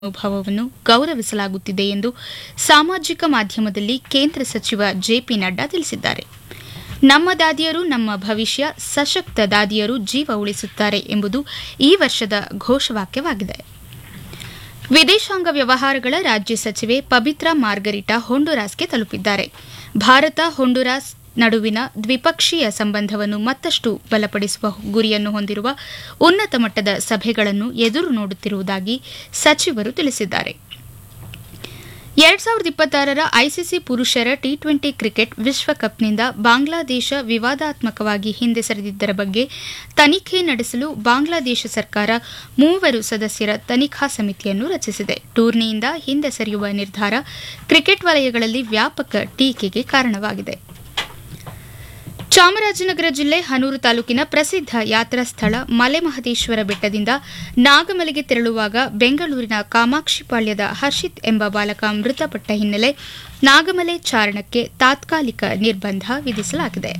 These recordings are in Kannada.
ಅನುಭವವನ್ನು ಗೌರವಿಸಲಾಗುತ್ತಿದೆ ಎಂದು ಸಾಮಾಜಿಕ ಮಾಧ್ಯಮದಲ್ಲಿ ಕೇಂದ್ರ ಸಚಿವ ಜೆಪಿ ನಡ್ಡಾ ತಿಳಿಸಿದ್ದಾರೆ ನಮ್ಮ ದಾದಿಯರು ನಮ್ಮ ಭವಿಷ್ಯ ಸಶಕ್ತ ದಾದಿಯರು ಜೀವ ಉಳಿಸುತ್ತಾರೆ ಎಂಬುದು ಈ ವರ್ಷದ ಘೋಷವಾಕ್ಯವಾಗಿದೆ ವಿದೇಶಾಂಗ ವ್ಯವಹಾರಗಳ ರಾಜ್ಯ ಸಚಿವೆ ಪಬಿತ್ರಾ ಮಾರ್ಗರಿಟಾ ಹೊಂಡುರಾಸ್ಗೆ ತಲುಪಿದ್ದಾರೆ ಭಾರತ ಹೊಂಡುರಾಸ್ ನಡುವಿನ ದ್ವಿಪಕ್ಷೀಯ ಸಂಬಂಧವನ್ನು ಮತ್ತಷ್ಟು ಬಲಪಡಿಸುವ ಗುರಿಯನ್ನು ಹೊಂದಿರುವ ಉನ್ನತ ಮಟ್ಟದ ಸಭೆಗಳನ್ನು ಎದುರು ನೋಡುತ್ತಿರುವುದಾಗಿ ಸಚಿವರು ತಿಳಿಸಿದ್ದಾರೆ ಎರಡ್ ಸಾವಿರದ ಇಪ್ಪತ್ತಾರರ ಐಸಿಸಿ ಪುರುಷರ ಟಿ ಟ್ವೆಂಟಿ ಕ್ರಿಕೆಟ್ ವಿಶ್ವಕಪ್ನಿಂದ ಬಾಂಗ್ಲಾದೇಶ ವಿವಾದಾತ್ಮಕವಾಗಿ ಹಿಂದೆ ಸರಿದಿದ್ದರ ಬಗ್ಗೆ ತನಿಖೆ ನಡೆಸಲು ಬಾಂಗ್ಲಾದೇಶ ಸರ್ಕಾರ ಮೂವರು ಸದಸ್ಯರ ತನಿಖಾ ಸಮಿತಿಯನ್ನು ರಚಿಸಿದೆ ಟೂರ್ನಿಯಿಂದ ಹಿಂದೆ ಸರಿಯುವ ನಿರ್ಧಾರ ಕ್ರಿಕೆಟ್ ವಲಯಗಳಲ್ಲಿ ವ್ಯಾಪಕ ಟೀಕೆಗೆ ಕಾರಣವಾಗಿದೆ ಚಾಮರಾಜನಗರ ಜಿಲ್ಲೆ ಹನೂರು ತಾಲೂಕಿನ ಪ್ರಸಿದ್ಧ ಯಾತ್ರಾ ಸ್ಥಳ ಮಲೆಮಹದೇಶ್ವರ ಬೆಟ್ಟದಿಂದ ನಾಗಮಲೆಗೆ ತೆರಳುವಾಗ ಬೆಂಗಳೂರಿನ ಕಾಮಾಕ್ಷಿಪಾಳ್ಯದ ಹರ್ಷಿತ್ ಎಂಬ ಬಾಲಕ ಮೃತಪಟ್ಟ ಹಿನ್ನೆಲೆ ನಾಗಮಲೆ ಚಾರಣಕ್ಕೆ ತಾತ್ಕಾಲಿಕ ನಿರ್ಬಂಧ ವಿಧಿಸಲಾಗಿದೆ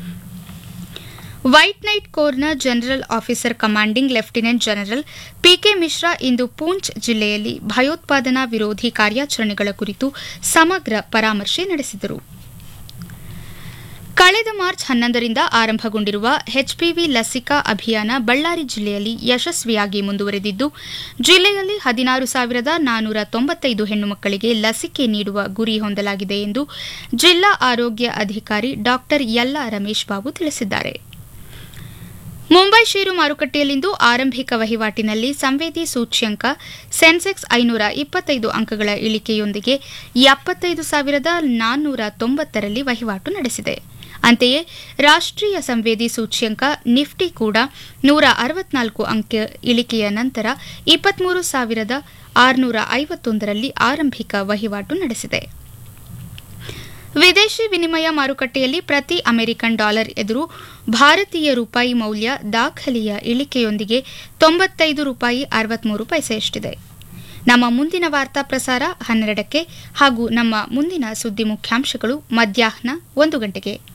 ವೈಟ್ ನೈಟ್ ಕೋರ್ನ general officer commanding lieutenant general PK Mishra ಇಂದು ಪೂಂಚ್ ಜಿಲ್ಲೆಯಲ್ಲಿ ಭಯೋತ್ಪಾದನಾ ವಿರೋಧಿ ಕಾರ್ಯಾಚರಣೆಗಳ ಕುರಿತು ಸಮಗ್ರ ಪರಾಮರ್ಶೆ ನಡೆಸಿದರು ಕಳೆದ ಮಾರ್ಚ್ ಹನ್ನೊಂದರಿಂದ ಆರಂಭಗೊಂಡಿರುವ ಎಚ್ಪಿವಿ ಲಸಿಕಾ ಅಭಿಯಾನ ಬಳ್ಳಾರಿ ಜಿಲ್ಲೆಯಲ್ಲಿ ಯಶಸ್ವಿಯಾಗಿ ಮುಂದುವರೆದಿದ್ದು ಜಿಲ್ಲೆಯಲ್ಲಿ ಹದಿನಾರು ಸಾವಿರದ ನಾನ್ನೂರ ತೊಂಬತ್ತೈದು ಹೆಣ್ಣು ಮಕ್ಕಳಿಗೆ ಲಸಿಕೆ ನೀಡುವ ಗುರಿ ಹೊಂದಲಾಗಿದೆ ಎಂದು ಜಿಲ್ಲಾ ಆರೋಗ್ಯ ಅಧಿಕಾರಿ ಡಾ ಯಲ್ಲಾ ರಮೇಶ್ ಬಾಬು ತಿಳಿಸಿದ್ದಾರೆ ಮುಂಬೈ ಷೇರು ಮಾರುಕಟ್ಟೆಯಲ್ಲಿಂದು ಆರಂಭಿಕ ವಹಿವಾಟಿನಲ್ಲಿ ಸಂವೇದಿ ಸೂಚ್ಯಂಕ ಸೆನ್ಸೆಕ್ಸ್ ಐನೂರ ಇಪ್ಪತ್ತೈದು ಅಂಕಗಳ ಇಳಿಕೆಯೊಂದಿಗೆ ಎಪ್ಪತ್ತೈದು ಸಾವಿರದ ನಾನ್ನೂರ ತೊಂಬತ್ತರಲ್ಲಿ ವಹಿವಾಟು ನಡೆಸಿದೆ ಅಂತೆಯೇ ರಾಷ್ಟ್ರೀಯ ಸಂವೇದಿ ಸೂಚ್ಯಂಕ ನಿಫ್ಟಿ ಕೂಡ ನೂರ ಅರವತ್ನಾಲ್ಕು ಅಂಕ ಇಳಿಕೆಯ ನಂತರ ಇಪ್ಪತ್ಮೂರು ಸಾವಿರದ ಆರುನೂರ ಐವತ್ತೊಂದರಲ್ಲಿ ಆರಂಭಿಕ ವಹಿವಾಟು ನಡೆಸಿದೆ ವಿದೇಶಿ ವಿನಿಮಯ ಮಾರುಕಟ್ಟೆಯಲ್ಲಿ ಪ್ರತಿ ಅಮೆರಿಕನ್ ಡಾಲರ್ ಎದುರು ಭಾರತೀಯ ರೂಪಾಯಿ ಮೌಲ್ಯ ದಾಖಲೆಯ ಇಳಿಕೆಯೊಂದಿಗೆ ತೊಂಬತ್ತೈದು ರೂಪಾಯಿ ಅರವತ್ಮೂರು ಪೈಸೆಯಷ್ಟಿದೆ ನಮ್ಮ ಮುಂದಿನ ವಾರ್ತಾ ಪ್ರಸಾರ ಹನ್ನೆರಡಕ್ಕೆ ಹಾಗೂ ನಮ್ಮ ಮುಂದಿನ ಸುದ್ದಿ ಮುಖ್ಯಾಂಶಗಳು ಮಧ್ಯಾಹ್ನ ಒಂದು ಗಂಟೆಗೆ